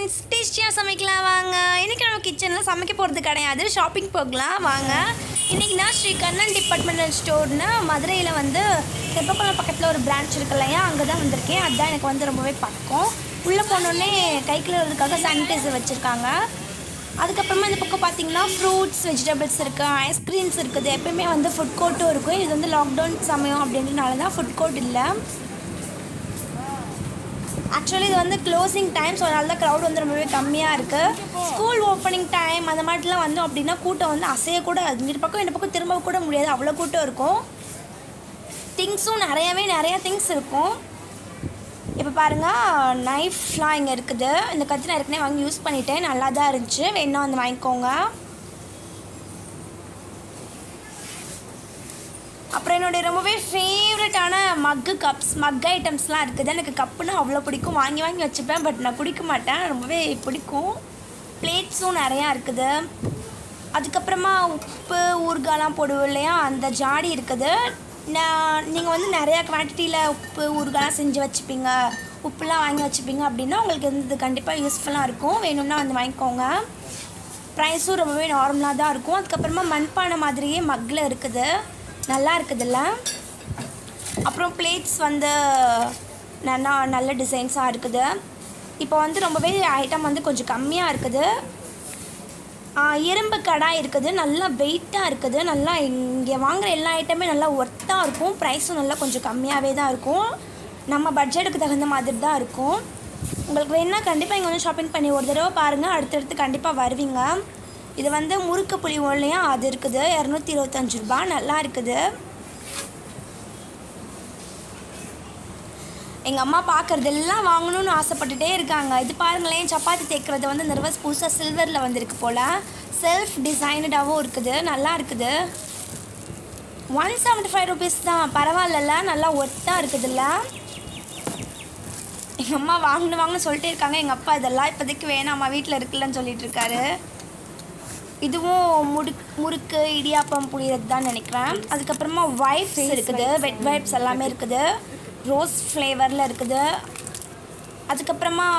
friends டேஸ்டியாக சமைக்கலாம் வாங்க இன்றைக்கி நம்ம கிச்சனில் சமைக்க போகிறது கிடையாது ஷாப்பிங் போகலாம் வாங்க இன்றைக்கி நான் ஸ்ரீ கண்ணன் டிபார்ட்மெண்டல் ஸ்டோர்னு மதுரையில் வந்து தெப்பக்குளம் பக்கத்தில் ஒரு பிரான்ச் இருக்கு இல்லையா அங்கே தான் வந்திருக்கேன் அதுதான் எனக்கு வந்து ரொம்பவே பக்கம் உள்ளே போனோடனே கை கழுவுறதுக்காக சானிடைசர் வச்சுருக்காங்க அதுக்கப்புறமா இந்த பக்கம் பார்த்தீங்கன்னா ஃப்ரூட்ஸ் வெஜிடபிள்ஸ் இருக்குது ஐஸ்கிரீம்ஸ் இருக்குது எப்பயுமே வந்து ஃபுட் கோர்ட்டும் இருக்கும் இது வந்து லாக்டவுன் சமயம் அப்படின்றனால தான் ஃபுட் கோர்ட் இல்லை ஆக்சுவலி இது வந்து க்ளோசிங் டைம் ஸோ அதனால தான் க்ரௌட் வந்து ரொம்பவே கம்மியாக இருக்குது ஸ்கூல் ஓப்பனிங் டைம் அந்த மாதிரிலாம் வந்தோம் அப்படின்னா கூட்டம் வந்து அசையக்கூட இந்த பக்கம் இந்த பக்கம் திரும்ப கூட முடியாது அவ்வளோ கூட்டம் இருக்கும் திங்ஸும் நிறையவே நிறைய திங்ஸ் இருக்கும் இப்போ பாருங்கள் நைஃப்லாம் இங்கே இருக்குது இந்த கத்தி நான் ஏற்கனவே வாங்கி யூஸ் பண்ணிட்டேன் நல்லா தான் இருந்துச்சு வேணா வந்து வாங்கிக்கோங்க அப்புறம் என்னுடைய ரொம்பவே ஃபேவரட்டான மக்கு கப்ஸ் மக் ஐட்டம்ஸ்லாம் இருக்குது எனக்கு கப்புன்னா அவ்வளோ பிடிக்கும் வாங்கி வாங்கி வச்சுப்பேன் பட் நான் குடிக்க மாட்டேன் ரொம்பவே பிடிக்கும் பிளேட்ஸும் நிறையா இருக்குது அதுக்கப்புறமா உப்பு ஊறுகாலாம் போடுவோம் இல்லையா அந்த ஜாடி இருக்குது நான் நீங்கள் வந்து நிறையா குவான்டிட்டியில் உப்பு ஊறுகாலாம் செஞ்சு வச்சுப்பீங்க உப்புலாம் வாங்கி வச்சுப்பீங்க அப்படின்னா உங்களுக்கு வந்து இது கண்டிப்பாக யூஸ்ஃபுல்லாக இருக்கும் வேணும்னா வந்து வாங்கிக்கோங்க ப்ரைஸும் ரொம்பவே நார்மலாக தான் இருக்கும் அதுக்கப்புறமா மண்பானை மாதிரியே மக்கில் இருக்குது நல்லா இருக்குதுல்ல அப்புறம் பிளேட்ஸ் வந்து நல்லா நல்ல டிசைன்ஸாக இருக்குது இப்போ வந்து ரொம்பவே ஐட்டம் வந்து கொஞ்சம் கம்மியாக இருக்குது ஆ, இரும்பு கடாய் இருக்குது நல்லா வெயிட்டாக இருக்குது நல்லா இங்கே வாங்குற எல்லா ஐட்டமே நல்லா ஒர்த்தாக இருக்கும் ப்ரைஸும் நல்லா கொஞ்சம் கம்மியாகவே தான் இருக்கும் நம்ம பட்ஜெட்டுக்கு தகுந்த மாதிரி தான் இருக்கும் உங்களுக்கு வேணால் கண்டிப்பாக இங்கே வந்து ஷாப்பிங் பண்ணி ஒரு தடவை பாருங்கள் அடுத்தடுத்து கண்டிப்பாக வருவீங்க இது வந்து முறுக்கு புளி இல்லையா அது இருக்குது இரநூத்தி இருபத்தஞ்சு ரூபா நல்லா இருக்குது எங்கள் அம்மா பார்க்குறதெல்லாம் வாங்கணும்னு ஆசைப்பட்டுட்டே இருக்காங்க இது பாருங்களேன் சப்பாத்தி தேய்க்கிறது வந்து இந்த ரிவர்ஸ் புதுசாக சில்வரில் வந்திருக்கு போல் செல்ஃப் டிசைனடாகவும் இருக்குது நல்லா இருக்குது ஒன் செவன்ட்டி ஃபைவ் ருபீஸ் தான் பரவாயில்லல்ல நல்லா ஒர்த்தாக இருக்குதுல்ல எங்கள் அம்மா வாங்கணும் வாங்கணும் சொல்லிட்டே இருக்காங்க எங்கள் அப்பா இதெல்லாம் இப்போதைக்கு வேணாம்மா வீட்டில் இருக்குல்லன்னு சொல்லிட்டு இருக்காரு இதுவும் முடு முறுக்கு இடியாப்பம் புளியறது தான் நினைக்கிறேன் அதுக்கப்புறமா வைப்ஸ் இருக்குது வெட் வைப்ஸ் எல்லாமே இருக்குது ரோஸ் ஃப்ளேவரில் இருக்குது அதுக்கப்புறமா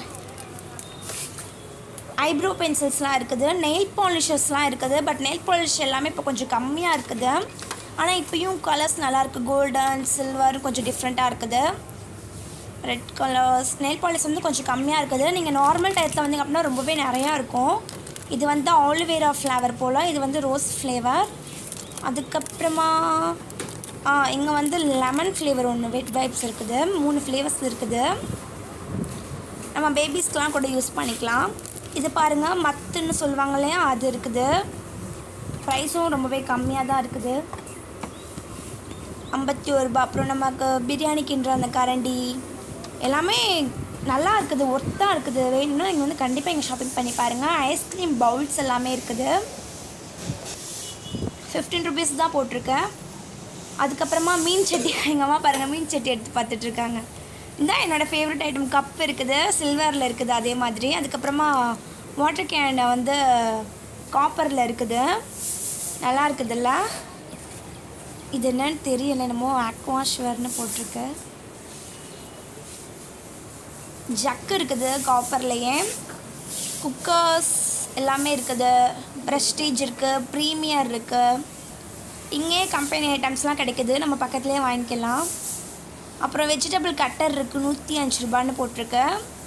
ஐப்ரோ பென்சில்ஸ்லாம் இருக்குது நெயில் பாலிஷஸ்லாம் இருக்குது பட் நெயில் பாலிஷ் எல்லாமே இப்போ கொஞ்சம் கம்மியாக இருக்குது ஆனால் இப்போயும் கலர்ஸ் நல்லாயிருக்கு கோல்டன் சில்வர் கொஞ்சம் டிஃப்ரெண்ட்டாக இருக்குது ரெட் கலர்ஸ் நெயில் பாலிஷ் வந்து கொஞ்சம் கம்மியாக இருக்குது நீங்கள் நார்மல் டயத்தில் வந்தீங்க அப்படின்னா ரொம்பவே நிறையா இருக்கும் இது வந்து ஆலிவேரா ஃப்ளேவர் போல் இது வந்து ரோஸ் ஃப்ளேவர் அதுக்கப்புறமா ஆ இங்கே வந்து லெமன் ஃப்ளேவர் ஒன்று வெட் வைப்ஸ் இருக்குது மூணு ஃப்ளேவர்ஸ் இருக்குது நம்ம பேபிஸ்க்கெலாம் கூட யூஸ் பண்ணிக்கலாம் இது பாருங்கள் மத்துன்னு சொல்லுவாங்க இல்லையா அது இருக்குது ப்ரைஸும் ரொம்பவே கம்மியாக தான் இருக்குது ஐம்பத்தி ஒரு ரூபா அப்புறம் நமக்கு பிரியாணி கிண்டுற அந்த கரண்டி எல்லாமே நல்லா இருக்குது ஒர்த்தாக இருக்குது வேணும்னா இங்கே வந்து கண்டிப்பாக இங்கே ஷாப்பிங் பண்ணி பாருங்கள் ஐஸ்கிரீம் பவுல்ஸ் எல்லாமே இருக்குது ஃபிஃப்டீன் ருபீஸ் தான் போட்டிருக்கேன் அதுக்கப்புறமா மீன் சட்டி எங்கள் அம்மா பாருங்கள் மீன் சட்டி எடுத்து பார்த்துட்டு இருக்காங்க இதான் என்னோடய ஃபேவரட் ஐட்டம் கப் இருக்குது சில்வரில் இருக்குது அதே மாதிரி அதுக்கப்புறமா வாட்டர் கேன் வந்து காப்பரில் இருக்குது நல்லா இருக்குதுல்ல இது என்னன்னு தெரியல என்னமோ அக்வாஷ்வர்னு போட்டிருக்கு ஜக்கு இருக்குது காப்பர்லேயே குக்கர்ஸ் எல்லாமே இருக்குது ப்ரெஸ்டீஜ் இருக்குது ப்ரீமியர் இருக்குது இங்கே கம்பெனி ஐட்டம்ஸ்லாம் கிடைக்குது நம்ம பக்கத்துலேயே வாங்கிக்கலாம் அப்புறம் வெஜிடபிள் கட்டர் இருக்குது நூற்றி அஞ்சு ரூபான்னு போட்டிருக்கு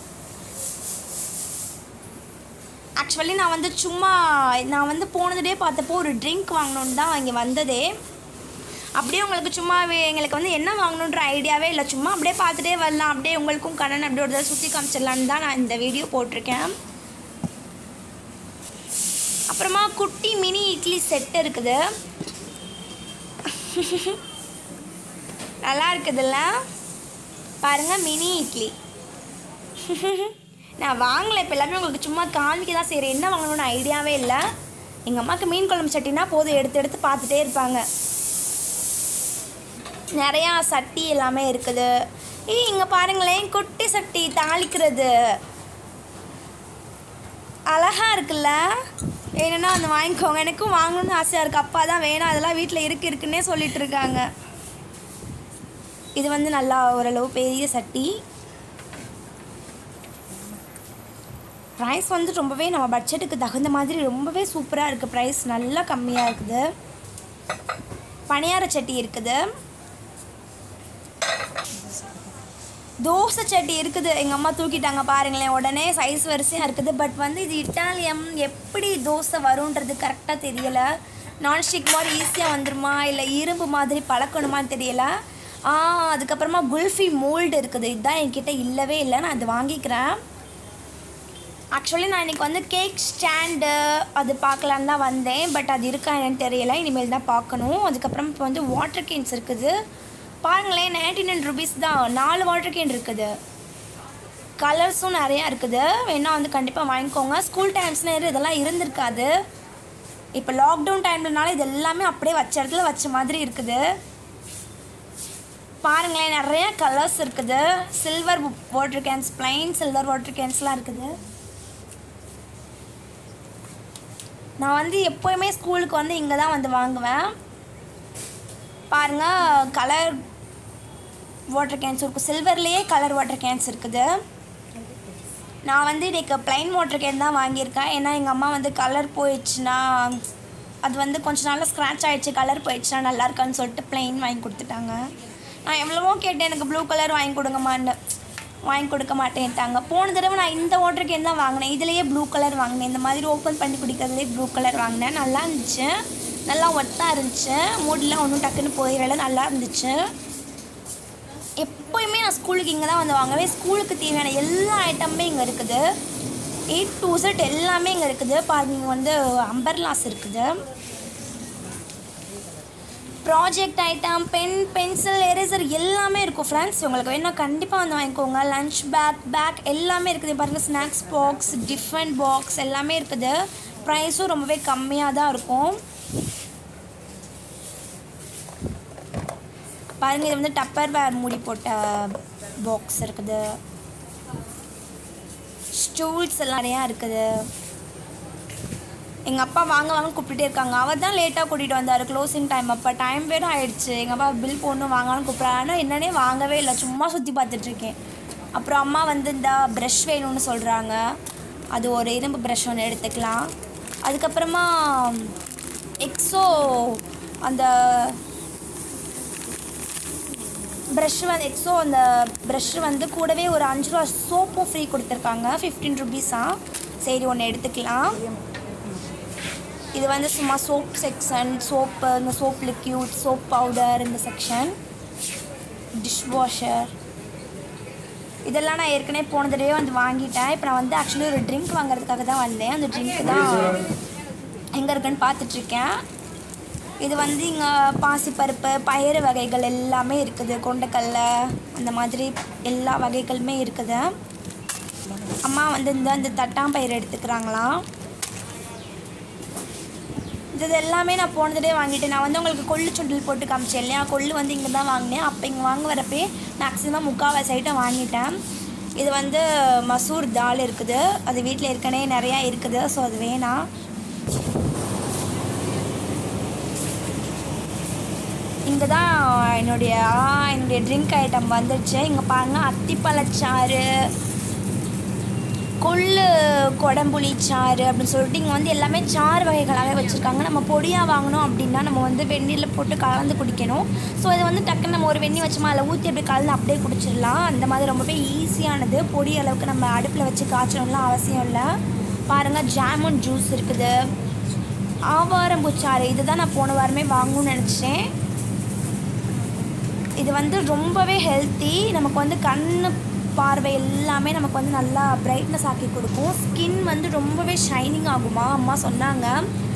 ஆக்சுவலி நான் வந்து சும்மா நான் வந்து போனதுடே பார்த்தப்போ ஒரு ட்ரிங்க் வாங்கணுன்னு தான் இங்கே வந்ததே அப்படியே உங்களுக்கு சும்மா வே- எங்களுக்கு வந்து என்ன வாங்கணுன்ற ஐடியாவே இல்லை சும்மா அப்படியே பார்த்துட்டே வரலாம் அப்படியே உங்களுக்கும் கண்ணன் அப்படியே ஒரு தடவை சுற்றி காமிச்சிடலான்னு தான் நான் இந்த வீடியோ போட்டிருக்கேன் அப்புறமா குட்டி மினி இட்லி செட் இருக்குது நல்லா இருக்குதுல்ல பாருங்கள் மினி இட்லி நான் வாங்கலை இப்போ எல்லாமே உங்களுக்கு சும்மா காமிக்க தான் செய்கிறேன் என்ன வாங்கணும்னு ஐடியாவே இல்லை எங்கள் அம்மாவுக்கு மீன் குழம்பு சட்டினா போதும் எடுத்து எடுத்து பார்த்துட்டே இருப்பாங்க நிறையா சட்டி எல்லாமே இருக்குது ஏய் இங்கே பாருங்களேன் குட்டி சட்டி தாளிக்கிறது அழகா இருக்குல்ல வேணும்னா வந்து வாங்கிக்கோங்க எனக்கும் வாங்கணும்னு ஆசையாக இருக்குது அப்பா தான் வேணாம் அதெல்லாம் வீட்டில் இருக்கு இருக்குன்னே சொல்லிட்டு இருக்காங்க இது வந்து நல்லா ஓரளவு பெரிய சட்டி ப்ரைஸ் வந்து ரொம்பவே நம்ம பட்ஜெட்டுக்கு தகுந்த மாதிரி ரொம்பவே சூப்பராக இருக்குது ப்ரைஸ் நல்லா கம்மியாக இருக்குது பணியார சட்டி இருக்குது தோசை சட்டி இருக்குது எங்கள் அம்மா தூக்கிட்டாங்க பாருங்களேன் உடனே சைஸ் வரிசையாக இருக்குது பட் வந்து இது இட்டாலியம் எப்படி தோசை வரும்ன்றது கரெக்டாக தெரியலை நான்ஸ்டிக் மாதிரி ஈஸியாக வந்துருமா இல்லை இரும்பு மாதிரி பழக்கணுமான்னு தெரியல ஆ அதுக்கப்புறமா குல்ஃபி மோல்டு இருக்குது இதுதான் என்கிட்ட இல்லவே இல்லை நான் அது வாங்கிக்கிறேன் ஆக்சுவலி நான் இன்றைக்கி வந்து கேக் ஸ்டாண்டு அது பார்க்கலான்னு தான் வந்தேன் பட் அது இருக்கா என்னன்னு தெரியல இனிமேல் தான் பார்க்கணும் அதுக்கப்புறம் இப்போ வந்து வாட்டர் கேன்ஸ் இருக்குது பாருங்களேன் நைன்டி நைன் ருபீஸ் தான் நாலு வாட்டர் கேன் இருக்குது கலர்ஸும் நிறையா இருக்குது வேணால் வந்து கண்டிப்பாக வாங்கிக்கோங்க ஸ்கூல் டைம்ஸ்னால் இதெல்லாம் இருந்திருக்காது இப்போ லாக்டவுன் டைம்லனால இது எல்லாமே அப்படியே வச்ச இடத்துல வச்ச மாதிரி இருக்குது பாருங்களேன் நிறைய கலர்ஸ் இருக்குது silver water cans plain silver water கேன்ஸ்லாம் இருக்குது நான் வந்து எப்போயுமே ஸ்கூலுக்கு வந்து இங்கே தான் வந்து வாங்குவேன் பாருங்கள் கலர் வாட்டர் கேன்ஸ் இருக்கும் சில்வர்லேயே கலர் வாட்டர் கேன்ஸ் இருக்குது நான் வந்து இன்றைக்கி plain வாட்டர் கேன் தான் வாங்கியிருக்கேன் ஏன்னா எங்கள் அம்மா வந்து கலர் போயிடுச்சுன்னா அது வந்து கொஞ்ச நாளில் ஸ்க்ராட்ச் ஆகிடுச்சு கலர் போயிடுச்சுன்னா நல்லா இருக்கான்னு சொல்லிட்டு plain வாங்கி கொடுத்துட்டாங்க நான் எவ்வளவோ கேட்டேன் எனக்கு ப்ளூ கலர் வாங்கி கொடுங்கம்மான்னு வாங்கி கொடுக்க மாட்டேன்ட்டாங்க போன தடவை நான் இந்த வாட்டர் கேன் தான் வாங்கினேன் இதுலேயே ப்ளூ கலர் வாங்கினேன் இந்த மாதிரி ஓப்பன் பண்ணி குடிக்கிறதுலேயே ப்ளூ கலர் வாங்கினேன் நல்லா இருந்துச்சு நல்லா ஒத்தாக இருந்துச்சு மூடிலாம் ஒன்றும் டக்குன்னு போயிடல நல்லா இருந்துச்சு எப்போயுமே நான் ஸ்கூலுக்கு இங்கே தான் வந்து வாங்குவேன் ஸ்கூலுக்கு தேவையான எல்லா ஐட்டமுமே இங்கே இருக்குது ஏ டு செட் எல்லாமே இங்கே இருக்குது பாருங்க இங்கே வந்து அம்பர்லாஸ் இருக்குது project item pen pencil eraser எல்லாமே இருக்கும் ஃப்ரெண்ட்ஸ் உங்களுக்கு வேணும் கண்டிப்பாக வந்து வாங்கிக்கோங்க லஞ்ச் பேக் பேக் எல்லாமே இருக்குது பாருங்கள் ஸ்நாக்ஸ் பாக்ஸ் டிஃபன் பாக்ஸ் எல்லாமே இருக்குது ப்ரைஸும் ரொம்பவே கம்மியாக தான் இருக்கும் பாருங்கள் இது வந்து டப்பர் வேர் மூடி போட்ட பாக்ஸ் இருக்குது ஸ்டூல்ஸ் எல்லாம் நிறையா இருக்குது எங்கள் அப்பா வாங்க வாங்க கூப்பிட்டுட்டே இருக்காங்க அவர் தான் லேட்டாக கூட்டிகிட்டு வந்தார் க்ளோசிங் டைம் அப்போ டைம் வேறு ஆயிடுச்சு எங்கள் அப்பா பில் போடணும் வாங்கலாம்னு கூப்பிட்றாரு ஆனால் என்னன்னே வாங்கவே இல்லை சும்மா சுற்றி பார்த்துட்ருக்கேன் அப்புறம் அம்மா வந்து இந்த ப்ரஷ் வேணும்னு சொல்கிறாங்க அது ஒரு இரும்பு ப்ரஷ் ஒன்று எடுத்துக்கலாம் அதுக்கப்புறமா எக்ஸோ அந்த ப்ரஷ் வந்து எக்ஸோ அந்த ப்ரஷ் வந்து கூடவே ஒரு அஞ்சு ரூபா சோப்பும் ஃப்ரீ கொடுத்துருக்காங்க ஃபிஃப்டீன் ருபீஸா சரி ஒன்று எடுத்துக்கலாம் இது வந்து சும்மா சோப் செக்ஷன் சோப்பு இந்த சோப் லிக்யூட் சோப் பவுடர் இந்த செக்ஷன் டிஷ் வாஷர் இதெல்லாம் நான் ஏற்கனவே போன தடவை வந்து வாங்கிட்டேன் இப்போ நான் வந்து ஆக்சுவலி ஒரு ட்ரிங்க் வாங்குறதுக்காக தான் வந்தேன் அந்த ட்ரிங்க் தான் எங்கே இருக்குன்னு பார்த்துட்ருக்கேன் இது வந்து இங்கே பாசிப்பருப்பு பயறு வகைகள் எல்லாமே இருக்குது கொண்டக்கடலை அந்த மாதிரி எல்லா வகைகளுமே இருக்குது அம்மா வந்து இந்த இந்த தட்டாம்பயிறு எடுத்துக்கிறாங்களாம் இது இது எல்லாமே நான் போன தடவை வாங்கிட்டேன் நான் வந்து உங்களுக்கு கொள்ளு சுண்டல் போட்டு காமிச்சேன் இல்லையா கொள்ளு வந்து இங்கே தான் வாங்கினேன் அப்போ இங்கே வாங்க வரப்பே மேக்ஸிமம் முக்கால்வாசி ஐட்டம் வாங்கிட்டேன் இது வந்து மசூர் தால் இருக்குது அது வீட்டில் ஏற்கனவே நிறையா இருக்குது ஸோ அது வேணாம் இங்கே தான் என்னுடைய ஆ, என்னுடைய ட்ரிங்க் ஐட்டம் வந்துடுச்சு இங்கே பாருங்கள் அத்திப்பழச்சாறு கொள்ளு கொடம்புளி சாறு அப்படின்னு சொல்லிட்டு இங்கே வந்து எல்லாமே சாறு வகைகளாகவே வச்சுருக்காங்க நம்ம பொடியாக வாங்கணும் அப்படின்னா நம்ம வந்து வெந்நீரில் போட்டு கலந்து குடிக்கணும் ஸோ இது வந்து டக்குன்னு நம்ம ஒரு வெந்நி வச்சோமா அதில் ஊற்றி அப்படியே கலந்து அப்படியே குடிச்சிடலாம் அந்த மாதிரி ரொம்பவே ஈஸியானது பொடி அளவுக்கு நம்ம அடுப்பில் வச்சு காய்ச்சணும்லாம் அவசியம் இல்லை பாருங்கள் ஜாமுன் ஜூஸ் இருக்குது ஆவாரம்பூச்சாறு இதுதான் நான் போன வாரமே வாங்கணும்னு நினச்சேன் இது வந்து ரொம்பவே ஹெல்த்தி நமக்கு வந்து கண்ணு பார்வை எல்லாமே நமக்கு வந்து நல்லா பிரைட்னஸ் ஆக்கி கொடுக்கும் ஸ்கின் வந்து ரொம்பவே ஷைனிங் ஆகுமா அம்மா சொன்னாங்க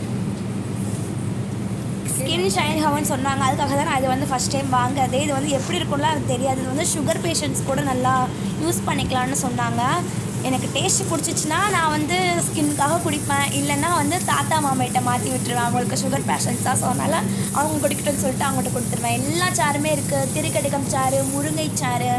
ஸ்கின் ஷைனிங் ஆகும்னு சொன்னாங்க அதுக்காக தான் நான் இது வந்து ஃபஸ்ட் டைம் வாங்குறதே இது வந்து எப்படி இருக்கும்ல எனக்கு தெரியாது இது வந்து சுகர் பேஷண்ட்ஸ் கூட நல்லா யூஸ் பண்ணிக்கலாம்னு சொன்னாங்க எனக்கு டேஸ்ட் பிடிச்சிச்சின்னா நான் வந்து ஸ்கின்னுக்காக குடிப்பேன் இல்லைன்னா வந்து தாத்தா மாமிகிட்ட மாற்றி விட்டுருவேன் அவங்களுக்கு சுகர் பேஷண்ட்ஸ் தான் ஸோ அதனால் அவங்க குடிக்கட்டும்னு சொல்லிட்டு அவங்கள்ட்ட கொடுத்துருவேன் எல்லா சாருமே இருக்குது திருக்கடிகம் சாறு முருங்கை சாறு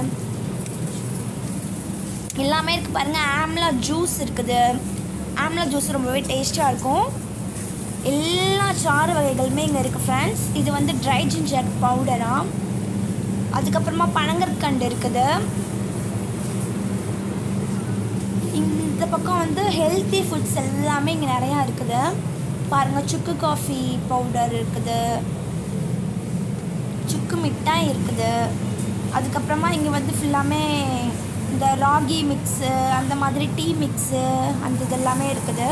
எல்லாமே இருக்குது பாருங்கள் ஆம்லா ஜூஸ் இருக்குது ஆம்லா ஜூஸ் ரொம்பவே டேஸ்ட்டாக இருக்கும் எல்லா சாறு வகைகளுமே இங்கே இருக்குது ஃப்ரெண்ட்ஸ் இது வந்து ட்ரை ஜிஞ்சர் பவுடரா அதுக்கப்புறமா பனங்கற்கண்டு இருக்குது இந்த இந்த பக்கம் வந்து ஹெல்த்தி ஃபுட்ஸ் எல்லாமே இங்கே நிறையா இருக்குது பாருங்கள் சுக்கு காஃபி பவுடர் இருக்குது சுக்கு மிட்டாய் இருக்குது அதுக்கப்புறமா இங்கே வந்து ஃபுல்லாமே இந்த ராகி மிக்ஸு அந்த மாதிரி டீ மிக்ஸு அந்த இதெல்லாமே இருக்குது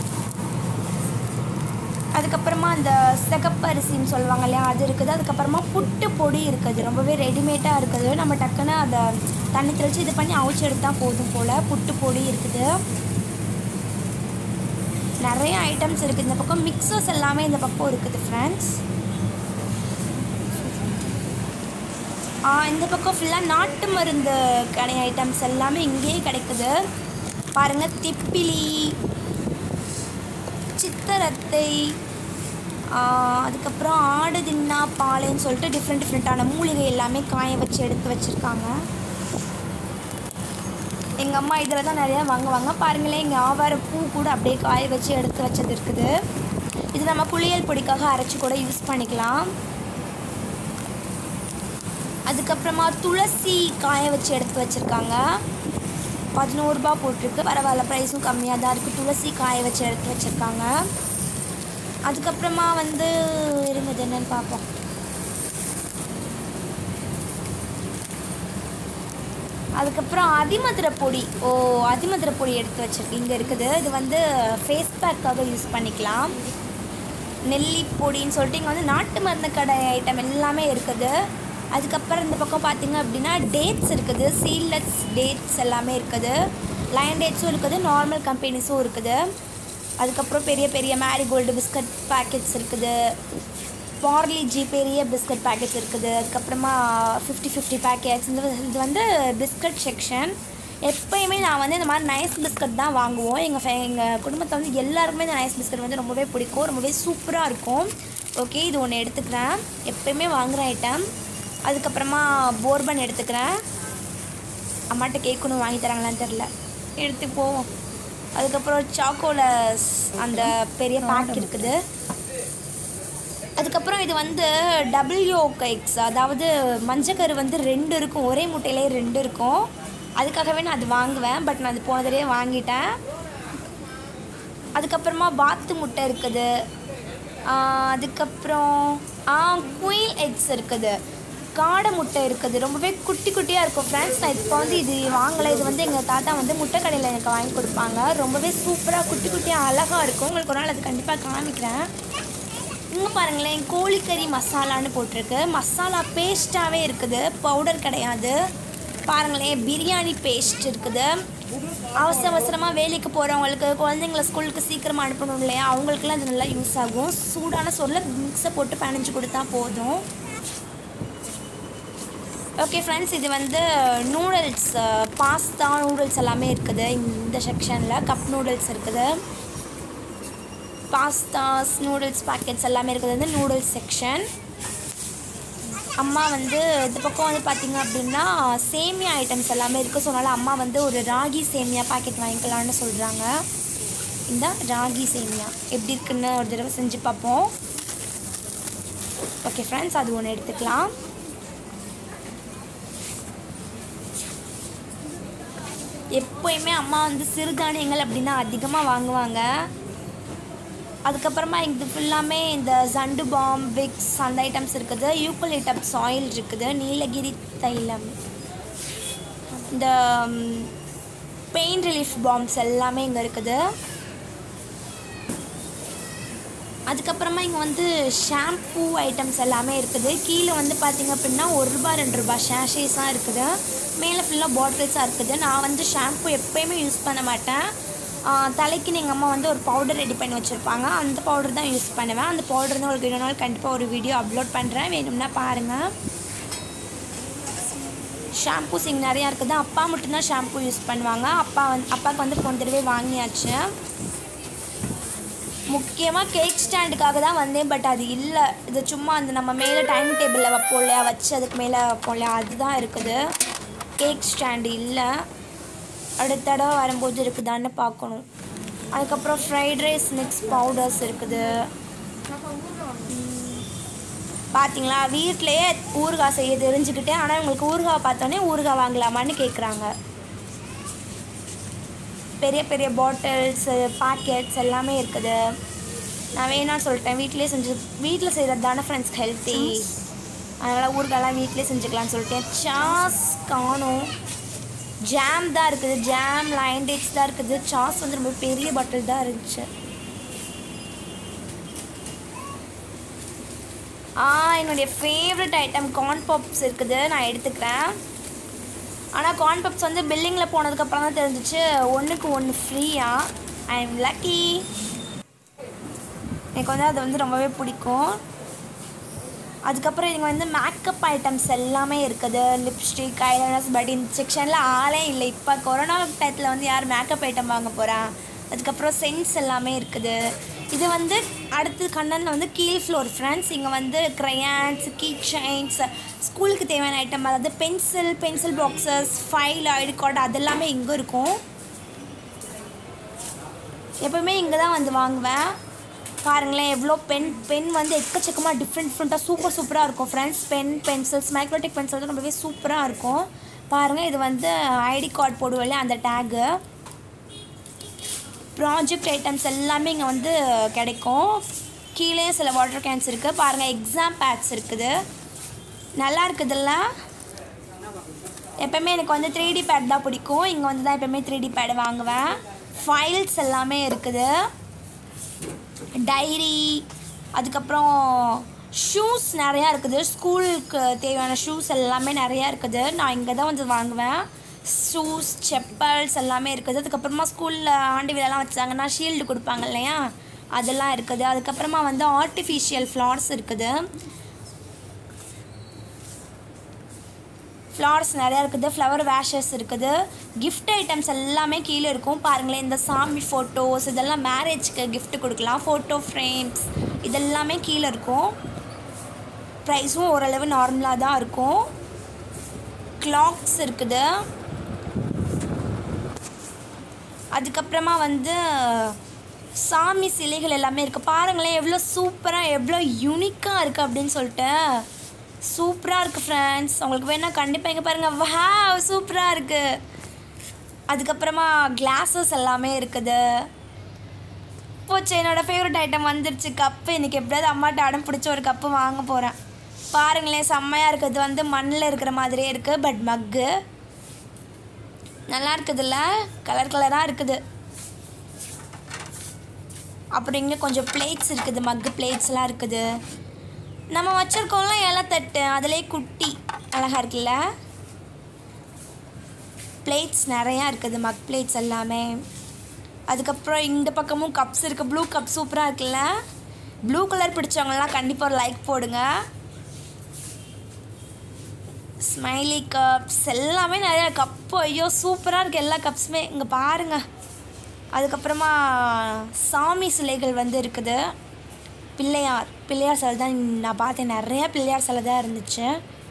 அதுக்கப்புறமா அந்த சிகப்பரிசின்னு சொல்லுவாங்க இல்லையா அது இருக்குது அதுக்கப்புறமா புட்டு பொடி இருக்குது ரொம்பவே ரெடிமேடாக இருக்குது நம்ம டக்குன்னு அதை தண்ணி தெளித்து இது பண்ணி அவிச்சு எடுத்தால் போதும் போல் புட்டு பொடி இருக்குது நிறைய ஐட்டம்ஸ் இருக்குது இந்த பக்கம் மிக்சர்ஸ் எல்லாமே இந்த பக்கம் இருக்குது ஃப்ரெண்ட்ஸ் இந்த பக்கம் ஃபுல்லாக நாட்டு மருந்து கடை ஐட்டம்ஸ் எல்லாமே இங்கேயே கிடைக்குது பாருங்கள் திப்பிலி சித்தரத்தை அதுக்கப்புறம் ஆடு தின்னா பாலைன்னு சொல்லிட்டு டிஃப்ரெண்ட் டிஃப்ரெண்ட்டான மூலிகை எல்லாமே காய வச்சு எடுத்து வச்சுருக்காங்க எங்கள் அம்மா இதில் தான் நிறையா வாங்குவாங்க பாருங்களேன் இங்கே ஆவார பூ கூட அப்படியே காய வச்சு எடுத்து வச்சது இருக்குது இது நம்ம குளியல் பொடிக்காக அரைச்சி கூட யூஸ் பண்ணிக்கலாம் அதுக்கப்புறமா துளசி காய வச்சு எடுத்து வச்சுருக்காங்க பதினோருபா போட்டிருக்கு பரவாயில்ல ப்ரைஸும் கம்மியாக தான் இருக்குது துளசி காய வச்சு எடுத்து வச்சுருக்காங்க அதுக்கப்புறமா வந்து இருந்தது என்னன்னு பார்ப்போம் அதுக்கப்புறம் அதிமதுரை பொடி ஓ அதிமதுரை பொடி எடுத்து வச்சிருக்கு இங்கே இருக்குது இது வந்து ஃபேஸ் பேக்காக யூஸ் பண்ணிக்கலாம் நெல்லி பொடின்னு சொல்லிட்டு இங்கே வந்து நாட்டு மருந்து கடை ஐட்டம் எல்லாமே இருக்குது அதுக்கப்புறம் இந்த பக்கம் பார்த்தீங்க அப்படின்னா டேட்ஸ் இருக்குது சீட்லெட்ஸ் டேட்ஸ் எல்லாமே இருக்குது லைன் டேட்ஸும் இருக்குது நார்மல் கம்பெனிஸும் இருக்குது அதுக்கப்புறம் பெரிய பெரிய மேரிகோல்டு பிஸ்கட் பேக்கெட்ஸ் இருக்குது பார்லி ஜி பெரிய பிஸ்கட் பேக்கெட்ஸ் இருக்குது அதுக்கப்புறமா ஃபிஃப்டி ஃபிஃப்டி பேக்கெட்ஸ் இந்த இது வந்து பிஸ்கட் செக்ஷன் எப்பயுமே நான் வந்து இந்த மாதிரி நைஸ் பிஸ்கட் தான் வாங்குவோம் எங்கள் ஃபே எங்கள் குடும்பத்தில் வந்து எல்லாருக்குமே இந்த நைஸ் பிஸ்கட் வந்து ரொம்பவே பிடிக்கும் ரொம்பவே சூப்பராக இருக்கும் ஓகே இது ஒன்று எடுத்துக்கிறேன் எப்பயுமே வாங்குகிற ஐட்டம் அதுக்கப்புறமா போர்பன் எடுத்துக்கிறேன் அம்மாட்ட கேட்கணும் வாங்கி தராங்களான்னு தெரில எடுத்து போவோம் அதுக்கப்புறம் சாக்கோலஸ் அந்த பெரிய பேக் இருக்குது அதுக்கப்புறம் இது வந்து டபிள்யூ எக்ஸ் அதாவது மஞ்சக்கரு வந்து ரெண்டு இருக்கும் ஒரே முட்டையிலே ரெண்டு இருக்கும் அதுக்காகவே நான் அது வாங்குவேன் பட் நான் அது போன தடவையே வாங்கிட்டேன் அதுக்கப்புறமா வாத்து முட்டை இருக்குது ஆஹ் அதுக்கப்புறம் ஆ குயில் எக்ஸ் இருக்குது காடை முட்டை இருக்குது ரொம்பவே குட்டி குட்டியாக இருக்கும் ஃப்ரெண்ட்ஸ் நான் இப்போ வந்து இது வாங்கலை இது வந்து எங்கள் தாத்தா வந்து முட்டை கடையில் எனக்கு வாங்கி கொடுப்பாங்க ரொம்பவே சூப்பராக குட்டி குட்டியாக அழகாக இருக்கும் உங்களுக்கு ஒரு நாள் அது கண்டிப்பாக காமிக்கிறேன் இங்கே பாருங்களேன் கோழிக்கறி மசாலான்னு போட்டிருக்கு மசாலா பேஸ்ட்டாகவே இருக்குது பவுடர் கிடையாது பாருங்களேன் பிரியாணி பேஸ்ட் இருக்குது அவசர அவசரமாக வேலைக்கு போகிறவங்களுக்கு குழந்தைங்கள ஸ்கூலுக்கு சீக்கிரமாக அனுப்பணும் இல்லையா அவங்களுக்குலாம் இது நல்லா யூஸ் ஆகும் சூடான சொல்ல மிக்ஸை போட்டு பிணைஞ்சு கொடுத்தா போதும் ஓகே ஃப்ரெண்ட்ஸ் இது வந்து நூடுல்ஸ் பாஸ்தா நூடுல்ஸ் எல்லாமே இருக்குது இந்த செக்ஷனில் கப் நூடுல்ஸ் இருக்குது பாஸ்தாஸ் நூடுல்ஸ் பேக்கெட்ஸ் எல்லாமே இருக்குது வந்து நூடுல்ஸ் செக்ஷன் அம்மா வந்து இந்த பக்கம் வந்து பார்த்திங்க அப்படின்னா சேமியா ஐட்டம்ஸ் எல்லாமே இருக்குது ஸோ அதனால் அம்மா வந்து ஒரு ராகி சேமியா பாக்கெட் வாங்கிக்கலாம்னு சொல்கிறாங்க இந்த ராகி சேமியா எப்படி இருக்குன்னு ஒரு தடவை செஞ்சு பார்ப்போம் ஓகே ஃப்ரெண்ட்ஸ் அது ஒன்று எடுத்துக்கலாம் எப்போயுமே அம்மா வந்து சிறுதானியங்கள் அப்படின்னா அதிகமாக வாங்குவாங்க அதுக்கப்புறமா இது ஃபுல்லாமே இந்த ஜண்டு பாம் விக்ஸ் அந்த ஐட்டம்ஸ் இருக்குது யூக்கலிட்டப்ஸ் ஆயில் இருக்குது நீலகிரி தைலம் இந்த பெயின் ரிலீஃப் பாம்ஸ் எல்லாமே இங்கே இருக்குது அதுக்கப்புறமா இங்கே வந்து ஷாம்பூ ஐட்டம்ஸ் எல்லாமே இருக்குது கீழே வந்து பார்த்திங்க அப்படின்னா ஒரு ரூபா ரெண்டு ரூபா ஷேஷேஸாக இருக்குது மேலே ஃபுல்லாக பாட்டில்ஸாக இருக்குது நான் வந்து ஷாம்பூ எப்போயுமே யூஸ் பண்ண மாட்டேன் ஆஹ் தலைக்கு எங்கள் அம்மா வந்து ஒரு பவுடர் ரெடி பண்ணி வச்சுருப்பாங்க அந்த பவுடர் தான் யூஸ் பண்ணுவேன் அந்த பவுடர் வந்து உங்களுக்கு இன்னொரு நாள் கண்டிப்பாக ஒரு வீடியோ அப்லோட் பண்ணுறேன் வேணும்னா பாருங்கள் ஷாம்பூஸ் இங்கே நிறையா இருக்குது அப்பா மட்டும்தான் ஷாம்பூ யூஸ் பண்ணுவாங்க அப்பா வந்து அப்பாவுக்கு வந்து போன தடவை வாங்கியாச்சு முக்கியமாக கேக் ஸ்டாண்டுக்காக தான் வந்தேன் பட் அது இல்லை இது சும்மா அந்த நம்ம மேலே டைம் டேபிளில் வைப்போம் இல்லையா வச்சு அதுக்கு மேலே வைப்போம் இல்லையா அதுதான் இருக்குது கேக் ஸ்டாண்டு இல்லை அடுத்த தடவை வரும்போது இருக்குதான்னு பார்க்கணும் அதுக்கப்புறம் ஃப்ரைட் ரைஸ் மிக்ஸ் பவுடர்ஸ் இருக்குது பார்த்தீங்களா வீட்டிலையே ஊறுகாய் செய்ய தெரிஞ்சுக்கிட்டேன் ஆனால் உங்களுக்கு ஊறுகாய் பார்த்தோன்னே ஊறுகாய் வாங்கலாமான்னு கேட்குறாங்க பெரிய பெரிய பாட்டில்ஸு பாக்கெட்ஸ் எல்லாமே இருக்குது நான் வேணாம்னு சொல்லிட்டேன் வீட்டிலே செஞ்சு வீட்டில் செய்கிறது தானே ஃப்ரெண்ட்ஸ் ஹெல்த்தி அதனால் ஊருக்கெல்லாம் வீட்டிலே செஞ்சுக்கலாம்னு சொல்லிட்டேன் சாஸ் காணும் ஜாம் தான் இருக்குது ஜாம் லைன் டேட்ஸ் தான் இருக்குது சாஸ் வந்து ரொம்ப பெரிய பாட்டில் தான் இருந்துச்சு ஆ என்னுடைய ஃபேவரட் ஐட்டம் கார்ன் பப்ஸ் இருக்குது நான் எடுத்துக்கிறேன் ஆனால் கார்ன் பப்ஸ் வந்து பில்லிங்கில் போனதுக்கப்புறம் தான் தெரிஞ்சிச்சு ஒன்றுக்கு ஒன்று ஃப்ரீயா ஐ எம் லக்கி எனக்கு வந்து அது வந்து ரொம்பவே பிடிக்கும் அதுக்கப்புறம் இங்கே வந்து மேக்கப் ஐட்டம்ஸ் எல்லாமே இருக்குது லிப்ஸ்டிக் ஐலைனர்ஸ் பட் இந்த செக்ஷனில் ஆளே இல்லை இப்போ கொரோனா டயத்தில் வந்து யார் மேக்கப் ஐட்டம் வாங்க போகிறா அதுக்கப்புறம் சென்ஸ் எல்லாமே இருக்குது இது வந்து அடுத்து கண்ணனில் வந்து கீழ் ஃப்ளோர் ஃப்ரெண்ட்ஸ் இங்கே வந்து க்ரையான்ஸ் கீ செயின்ஸ் ஸ்கூலுக்கு தேவையான ஐட்டம் அதாவது pencil pencil boxes file ID card அதெல்லாமே இங்கே இருக்கும் எப்பவுமே இங்கே தான் வந்து வாங்குவேன் பாருங்களேன் எவ்வளோ பென் பென் வந்து எக்கச்சக்கமாக டிஃப்ரெண்ட் டிஃப்ரெண்ட்டாக சூப்பர் சூப்பராக இருக்கும் friends pen pencils Microtech pencil ரொம்பவே சூப்பராக இருக்கும் பாருங்கள் இது வந்து ஐடி கார்டு போடுவோம்ல அந்த டேகு ப்ராஜெக்ட் ஐட்டம்ஸ் எல்லாமே இங்கே வந்து கிடைக்கும் கீழே சில வாட்டர் கேன்ஸ் இருக்குது பாருங்கள் எக்ஸாம் பேட்ஸ் இருக்குது நல்லா இருக்குதுல்ல எப்போவுமே எனக்கு வந்து த்ரீ டி பேட் தான் பிடிக்கும் இங்கே வந்து தான் எப்போவுமே த்ரீ டி பேட் வாங்குவேன் ஃபைல்ஸ் எல்லாமே இருக்குது டைரி அதுக்கப்புறம் ஷூஸ் நிறையா இருக்குது ஸ்கூலுக்கு தேவையான ஷூஸ் எல்லாமே நிறையா இருக்குது நான் இங்கே தான் வந்து வாங்குவேன் ஷூஸ் செப்பல்ஸ் எல்லாமே இருக்குது அதுக்கப்புறமா ஸ்கூலில் ஆண்டு விழாலாம் வச்சாங்கன்னா ஷீல்டு கொடுப்பாங்க இல்லையா அதெல்லாம் இருக்குது அதுக்கப்புறமா வந்து ஆர்டிஃபிஷியல் ஃப்ளார்ஸ் இருக்குது ஃப்ளவர்ஸ் நிறையா இருக்குது ஃப்ளவர் வேஷஸ் இருக்குது கிஃப்ட் ஐட்டம்ஸ் எல்லாமே கீழே இருக்கும் பாருங்களேன் இந்த சாமி ஃபோட்டோஸ் இதெல்லாம் மேரேஜ்க்கு gift கொடுக்கலாம் ஃபோட்டோ ஃப்ரேம்ஸ் இதெல்லாமே கீழே இருக்கும் ப்ரைஸும் ஓரளவு நார்மலாக தான் இருக்கும் கிளாக்ஸ் இருக்குது அதுக்கப்புறமா வந்து சாமி சிலைகள் எல்லாமே இருக்குது பாருங்களேன் எவ்வளோ சூப்பராக எவ்வளோ யூனிக்காக இருக்குது அப்படின்னு சொல்லிட்டு சூப்பராக இருக்குது ஃப்ரெண்ட்ஸ் உங்களுக்கு வேணால் கண்டிப்பாக இங்கே பாருங்கள் வா சூப்பராக இருக்குது அதுக்கப்புறமா கிளாஸஸ் எல்லாமே இருக்குது போச்சு என்னோடய ஃபேவரட் ஐட்டம் வந்துருச்சு கப்பு இன்றைக்கி எப்படியாவது அம்மாட்ட அடம் பிடிச்ச ஒரு கப்பு வாங்க போகிறேன் பாருங்களேன் செம்மையாக இருக்குது வந்து மண்ணில் இருக்கிற மாதிரியே இருக்குது பட் மக்கு நல்லா இருக்குதுல்ல கலர் கலராக இருக்குது அப்புறம் இங்கே கொஞ்சம் பிளேட்ஸ் இருக்குது மக்கு பிளேட்ஸ்லாம் இருக்குது நம்ம வச்சுருக்கோம்ல இலத்தட்டு அதிலே குட்டி அழகாக இருக்குல்ல பிளேட்ஸ் நிறையா இருக்குது மக் பிளேட்ஸ் எல்லாமே அதுக்கப்புறம் இந்த பக்கமும் கப்ஸ் இருக்குது ப்ளூ கப் சூப்பராக இருக்குல்ல ப்ளூ கலர் பிடிச்சவங்கலாம் கண்டிப்பாக ஒரு லைக் போடுங்க ஸ்மைலி கப்ஸ் எல்லாமே நிறையா கப்பு ஐயோ சூப்பராக இருக்குது எல்லா கப்ஸுமே இங்கே பாருங்கள் அதுக்கப்புறமா சாமி சிலைகள் வந்து இருக்குது பிள்ளையார் பிள்ளையார் சிலை தான் நான் பார்த்தேன் நிறையா பிள்ளையார் சிலை தான் இருந்துச்சு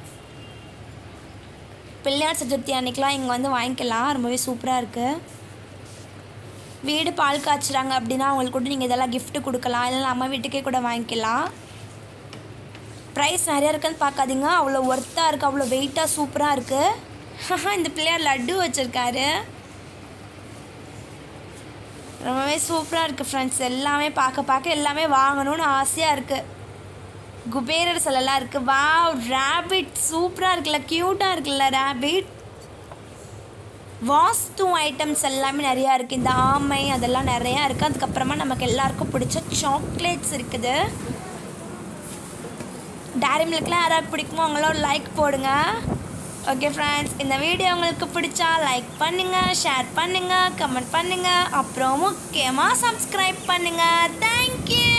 பிள்ளையார் சதுர்த்தி அன்னைக்கெலாம் இங்கே வந்து வாங்கிக்கலாம் ரொம்பவே சூப்பராக இருக்குது வீடு பால் காய்ச்சுறாங்க அப்படின்னா அவங்களுக்கு கூட நீங்கள் இதெல்லாம் gift கொடுக்கலாம் இல்லை நம்ம வீட்டுக்கே கூட வாங்கிக்கலாம் ப்ரைஸ் நிறையா இருக்குன்னு பார்க்காதீங்க அவ்வளோ ஒர்த்தாக இருக்குது அவ்வளோ வெயிட்டாக சூப்பராக இருக்குது இந்த பிள்ளையார் லட்டு வச்சுருக்காரு ரொம்பவே சூப்பராக இருக்குது ஃப்ரெண்ட்ஸ் எல்லாமே பார்க்க பார்க்க எல்லாமே வாங்கணும்னு ஆசையாக இருக்குது குபேரர் சிலைலாம் இருக்குது வா ரேபிட் சூப்பராக இருக்குல்ல க்யூட்டாக இருக்குல்ல ரேபிட் வாஸ்து ஐட்டம்ஸ் எல்லாமே நிறையா இருக்குது இந்த ஆமை அதெல்லாம் நிறையா இருக்குது அதுக்கப்புறமா நமக்கு எல்லாருக்கும் பிடிச்ச சாக்லேட்ஸ் இருக்குது டேரி மில்க்லாம் யாராவது பிடிக்குமோ அவங்களோட லைக் போடுங்க ஓகே ஃப்ரெண்ட்ஸ் இந்த வீடியோ உங்களுக்கு பிடிச்சா லைக் பண்ணுங்கள் ஷேர் பண்ணுங்கள் கமெண்ட் பண்ணுங்கள் அப்புறம் முக்கியமாக சப்ஸ்கிரைப் பண்ணுங்கள் தேங்க்யூ